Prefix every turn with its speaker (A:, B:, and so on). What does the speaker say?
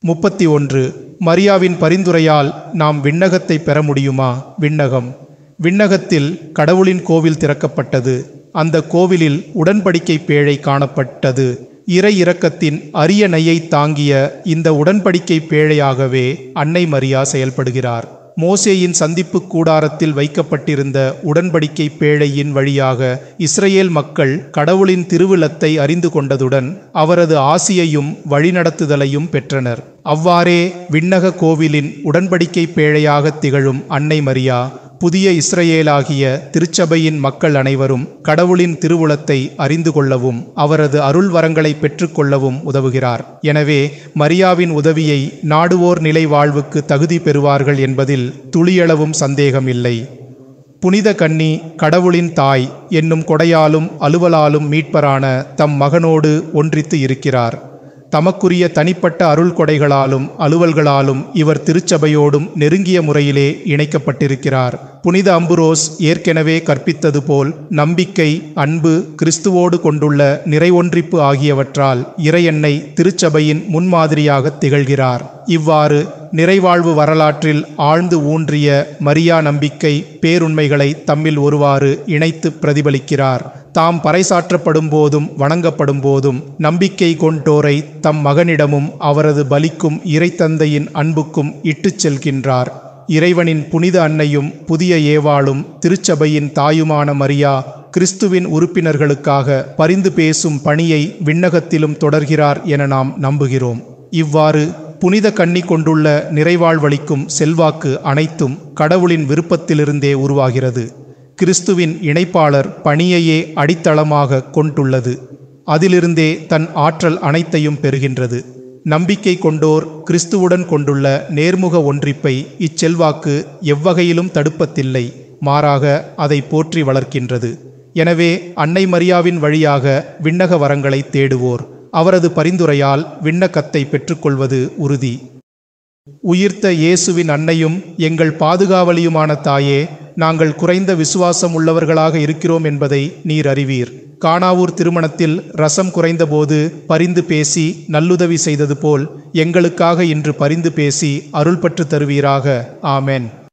A: முப்பத்தி ஒன்று மரியாவின் பரிந்துரையால் நாம் விண்ணகத்தை பெற முடியுமா விண்ணகம் விண்ணகத்தில் கடவுளின் கோவில் திறக்கப்பட்டது அந்த கோவிலில் உடன்படிக்கை பேழை காணப்பட்டது இறை இரக்கத்தின் அரிய நையை தாங்கிய இந்த உடன்படிக்கை பேழையாகவே அன்னை மரியா செயல்படுகிறார் மோசேயின் சந்திப்பு கூடாரத்தில் வைக்கப்பட்டிருந்த உடன்படிக்கை பேழையின் வழியாக இஸ்ரேல் மக்கள் கடவுளின் திருவிழத்தை அறிந்து கொண்டதுடன் அவரது ஆசியையும் வழிநடத்துதலையும் பெற்றனர் அவ்வாறே விண்ணக கோவிலின் உடன்படிக்கை பேழையாக திகழும் அன்னை மரியா புதிய இஸ்ரேலாகிய திருச்சபையின் மக்கள் அனைவரும் கடவுளின் திருவுளத்தை அறிந்து கொள்ளவும் அவரது அருள் வரங்களை பெற்றுக்கொள்ளவும் உதவுகிறார் எனவே மரியாவின் உதவியை நாடுவோர் நிலை வாழ்வுக்கு தகுதி பெறுவார்கள் என்பதில் துளியளவும் சந்தேகமில்லை புனித கன்னி கடவுளின் தாய் என்னும் கொடையாலும் அலுவலாலும் மீட்பரான தம் மகனோடு ஒன்றித்து இருக்கிறார் தமக்குரிய தனிப்பட்ட அருள் கொடைகளாலும் அலுவல்களாலும் இவர் திருச்சபையோடும் நெருங்கிய முறையிலே இணைக்கப்பட்டிருக்கிறார் புனித அம்புரோஸ் ஏற்கனவே கற்பித்தது போல் நம்பிக்கை அன்பு கிறிஸ்துவோடு கொண்டுள்ள நிறைவொன்றிப்பு ஆகியவற்றால் இறையெண்ணை திருச்சபையின் முன்மாதிரியாக திகழ்கிறார் இவ்வாறு நிறைவாழ்வு வரலாற்றில் ஆழ்ந்து ஊன்றிய மரியா நம்பிக்கை பேருண்மைகளை தம்மில் ஒருவாறு இணைத்து பிரதிபலிக்கிறார் தாம் பறைசாற்றப்படும் போதும் வணங்கப்படும் போதும் நம்பிக்கை கொண்டோரை தம் மகனிடமும் அவரது பலிக்கும் இறைத்தந்தையின் அன்புக்கும் இட்டுச் செல்கின்றார் இறைவனின் புனித அன்னையும் புதிய ஏவாளும் திருச்சபையின் தாயுமான மரியா கிறிஸ்துவின் உறுப்பினர்களுக்காக பரிந்து பேசும் பணியை விண்ணகத்திலும் தொடர்கிறார் என நாம் நம்புகிறோம் இவ்வாறு புனித கன்னி கொண்டுள்ள நிறைவாழ்வளிக்கும் செல்வாக்கு அனைத்தும் கடவுளின் விருப்பத்திலிருந்தே உருவாகிறது கிறிஸ்துவின் இணைப்பாளர் பணியையே அடித்தளமாக கொண்டுள்ளது அதிலிருந்தே தன் ஆற்றல் அனைத்தையும் பெறுகின்றது நம்பிக்கை கொண்டோர் கிறிஸ்துவுடன் கொண்டுள்ள நேர்முக ஒன்றிப்பை இச்செல்வாக்கு எவ்வகையிலும் தடுப்பதில்லை மாறாக அதை போற்றி வளர்க்கின்றது எனவே அன்னை மரியாவின் வழியாக விண்ணக வரங்களை தேடுவோர் அவரது பரிந்துரையால் விண்ணக்கத்தை பெற்றுக்கொள்வது உறுதி உயிர்த்த இயேசுவின் அன்னையும் எங்கள் பாதுகாவலியுமான தாயே நாங்கள் குறைந்த விசுவாசம் உள்ளவர்களாக இருக்கிறோம் என்பதை நீர் அறிவீர் காணாவூர் திருமணத்தில் ரசம் குறைந்தபோது பரிந்து பேசி நல்லுதவி செய்தது போல் எங்களுக்காக இன்று பரிந்து பேசி அருள் பற்று தருவீராக ஆமென்